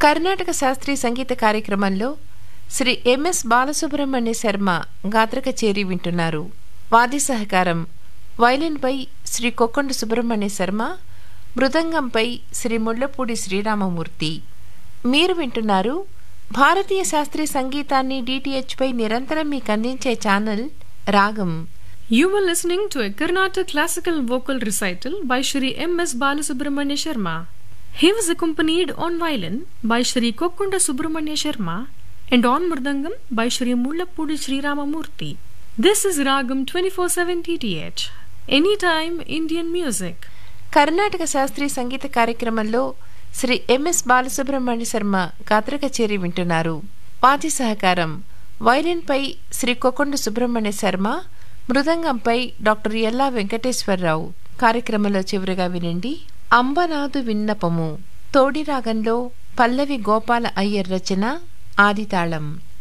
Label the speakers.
Speaker 1: కర్ణాటక శాస్త్రీయ సంగీత కార్యక్రమంలో శ్రీ ఎంఎస్ బాలసుబ్రహ్మణ్య శర్మ గాత్ర కచేరీ వింటున్నారు వాద్య సహకారం వైలిన్పై శ్రీ కొక్కొండ సుబ్రహ్మణ్య శర్మ మృదంగంపై శ్రీ ముళ్లపూడి శ్రీరామమూర్తి మీరు వింటున్నారు భారతీయ శాస్త్రీయ సంగీతాన్ని DTH పై నిరంతరం మీకు అందించే ఛానల్ రాగం
Speaker 2: You were listening to a Carnatic classical vocal recital by Shri M.S. Balasubramanya Sharma. He was accompanied on violin by Shri Kokkonda Subramanya Sharma and on mridangam by Shri Mullapudi Sri Ramamurthy. This is Ragam 24/7 TTH. Anytime Indian music.
Speaker 1: Karnataka శాస్త్రీయ సంగీత కార్యక్రమంలో Shri MS Balasubrahmanya Sharma గాత్ర కచేరీ వింటున్నారు వాద్య సహకారం వైలిన్పై శ్రీ కొకొండ సుబ్రహ్మణ్య శర్మ మృదంగంపై doctor Ella Venkateswararao కార్యక్రమంలో చివరిగా వినండి అంబనాదు విన్నపము తోడి రాగంలో పల్లవి గోపాల అయ్యర్ రచన ఆదితాళం